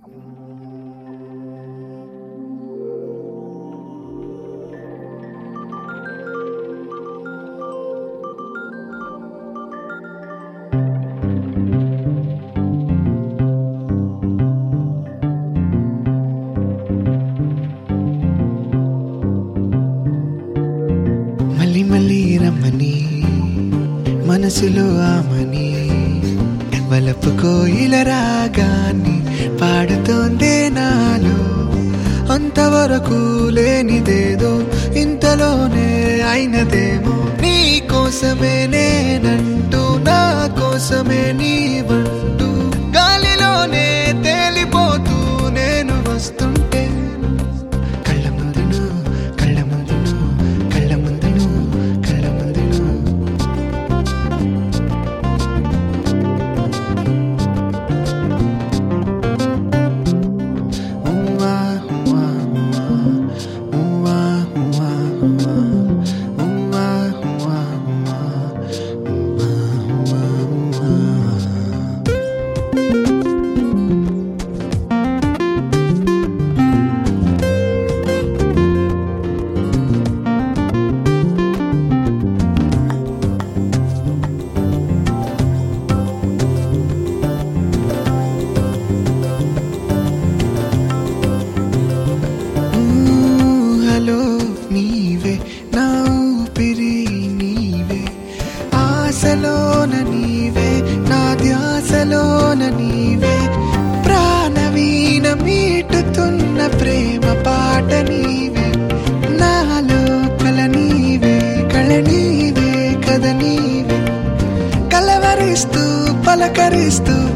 మళ్ళీ మళ్ళీ రమ్మని మనసులో ఆమని వలపు కోయిల రాగాన్ని పాడుతోందే నాలో అంతవరకు లేనిదేదో ఇంతలోనే అయినదేమో నీ కోసమే నేనంటూ నా కోసమే నీవంటూ గాలిలోనే తేలిపోతూ నేను వస్తుంటే కళ్ళ ముందును కళ్ళ ముందును కళ్ళ ముందును కళ్ళ ముందును ఉవ్వా, ఉవ్వా, ఉవ్వా. ఉవ్వా, ఉవ్వా, ఉవ్వా. ఉవ్వా, ఉవ్వా, ఉవ్వా. ఉవ్వా, ఉవ్వా, ఉవ్వా. ఊహలో నీవే నా ఊపిరి నీవే ఆశలోన నీవే నా ధ్యాసలోన నీవే ప్రాణవీణ మీటుతున్న ప్రేమ పాట నీవే నాలో కల నీవే కళ నీవే కథ నీవే కలవరిస్తూ పలకరిస్తూ